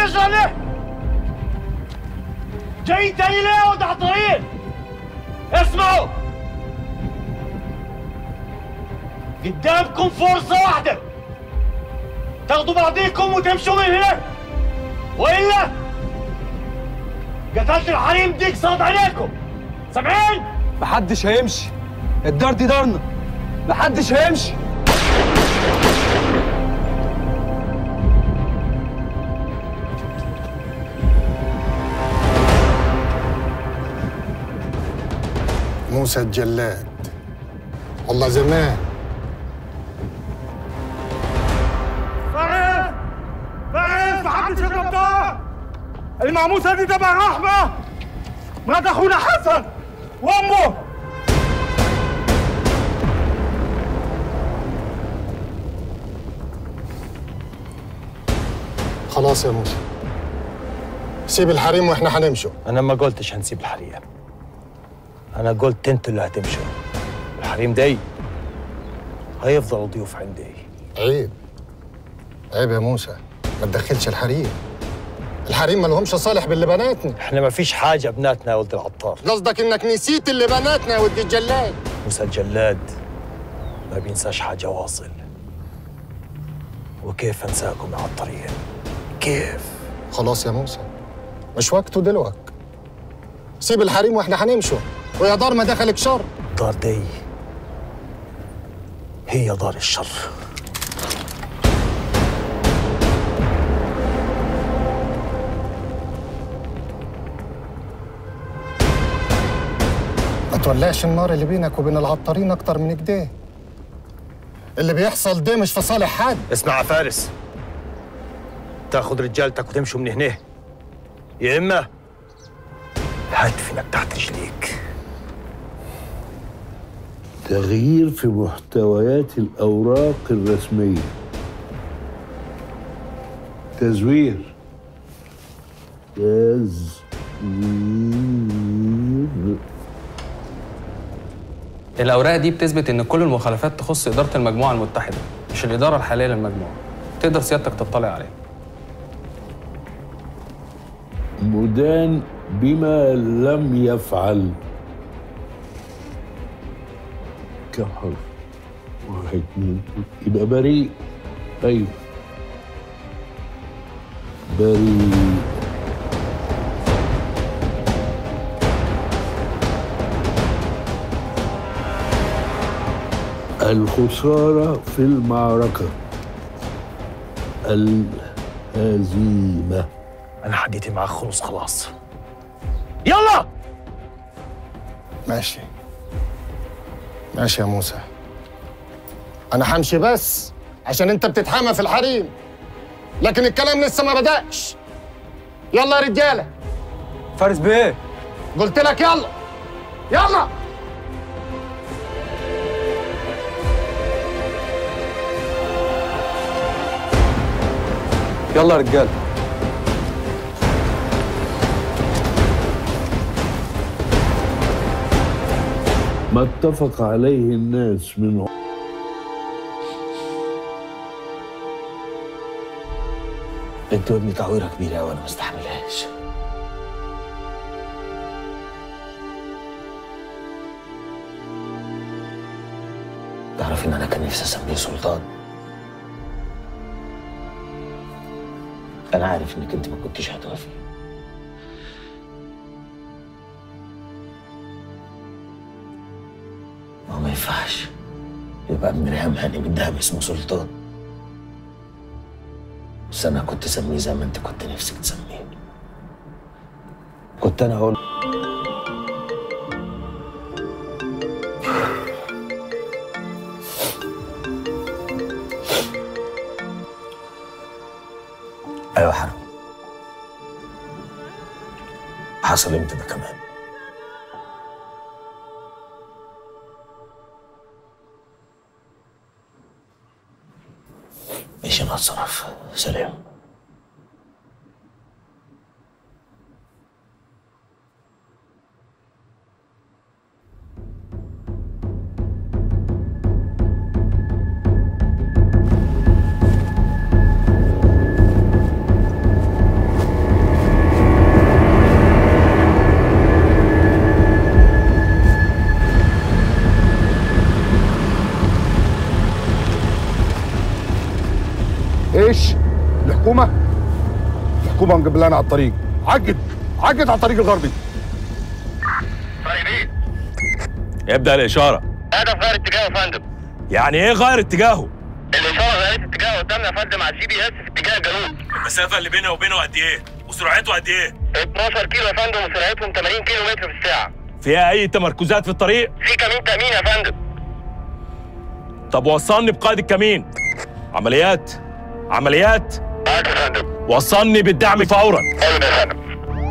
يا صالح جاي تاني ليه يا ولد على الطريق اسمعوا قدامكم فرصة واحدة تاخدوا بعضيكم وتمشوا من هنا وإلا قتلت الحريم ديك صاد عليكم سامعين؟ محدش هيمشي الدار دي دارنا محدش هيمشي موسى الجلاد والله زمان فارس فارس محدش يضربنا المعموسة دي تبع رحمة مرات أخونا حسن وأمه خلاص يا موسى سيب الحريم واحنا حنمشوا انا ما قلتش هنسيب الحريم انا قلت انتوا اللي هتمشوا الحريم دي هيفضلوا ضيوف عندي عيب عيب يا موسى ما تدخلش الحريم الحريم ما لهمش صالح باللي بناتنا احنا ما فيش حاجه بناتنا يا ولد العطار قصدك انك نسيت اللي بناتنا يا ولد الجلاد موسى الجلاد ما بينساش حاجه واصل وكيف انساكم يا عطارين كيف خلاص يا موسى مش وقته دلوقتي سيب الحريم واحنا حنمشوا ويا دار ما دخلك شر الدار دي هي دار الشر ما تولعش النار اللي بينك وبين العطارين اكتر من كده اللي بيحصل ده مش في صالح حد اسمع يا فارس تاخد رجالتك وتمشوا من هنا يا اما هدفنك تحت رجليك تغيير في محتويات الأوراق الرسمية تزوير تزوير الأوراق دي بتثبت إن كل المخالفات تخص إدارة المجموعة المتحدة مش الإدارة الحالية للمجموعة تقدر سيادتك تطلع عليها مدان بما لم يفعل كم حرف؟ واحد اتنين يبقى بريء أيوه بريء الخسارة في المعركة الهزيمة انا حديتي معاك خلص خلاص يلا ماشي ماشي يا موسى انا همشي بس عشان انت بتتحامى في الحريم لكن الكلام لسه ما بدأش يلا يا رجاله فارس بيه قلت لك يلا يلا يلا يا رجاله ما اتفق عليه الناس من انت يا ابني تعويره كبيره قوي انا ما استحملهاش تعرف ان انا كان نفسي اسميه سلطان انا عارف انك انت ما كنتش هتوافق ما هو ما ينفعش يبقى ابن ريهام هاني من دهب اسمه سلطان بس انا كنت اسميه زي ما انت كنت نفسك تسميه كنت انا اقول ايوه يا حرام حصل امتى ده كمان ماشي انا هتصرف سلام ايش الحكومه الحكومه مقبلانا على الطريق عقد عقد على الطريق الغربي ابدا الاشاره هدف غير اتجاهه يا فندم يعني ايه غير اتجاهه الاشاره غيرت اتجاهه قدامنا يا فندم على الجي بي اس في اتجاه الجنوب المسافه اللي بينه وبينه قد ايه وسرعته قد ايه 12 كيلو يا فندم وسرعتهم 80 كيلو متر في الساعه فيها اي تمركزات في الطريق في كمين تامين يا فندم طب وصلني بقائد الكمين عمليات عمليات معاك يا فندم وصلني بالدعم فورا حاضر يا فندم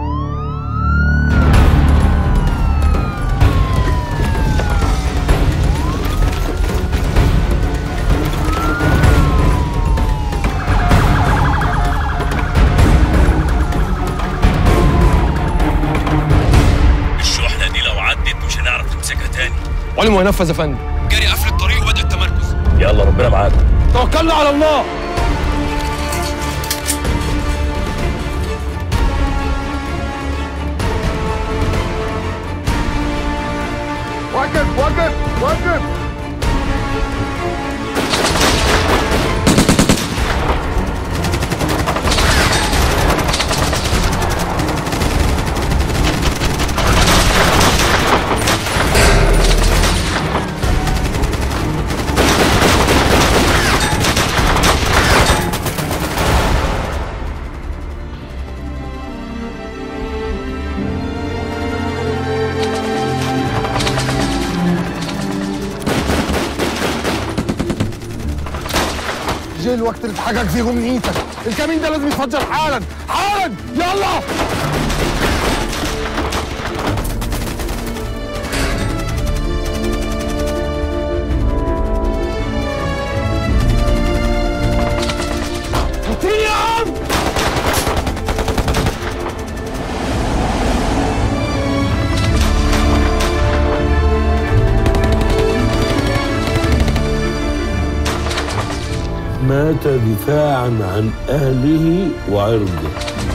الشحنه دي لو عدت مش هنعرف نمسكها تاني علم وينفذ يا فندم جري قفل الطريق وبدأ التمركز يلا ربنا معاك توكلنا على الله وقف وقف وقف جه الوقت اللي تحقق فيه امنيتك الكمين ده لازم يتفجر حالا حالا يلا اديني يا عم مات دفاعا عن أهله وعرضه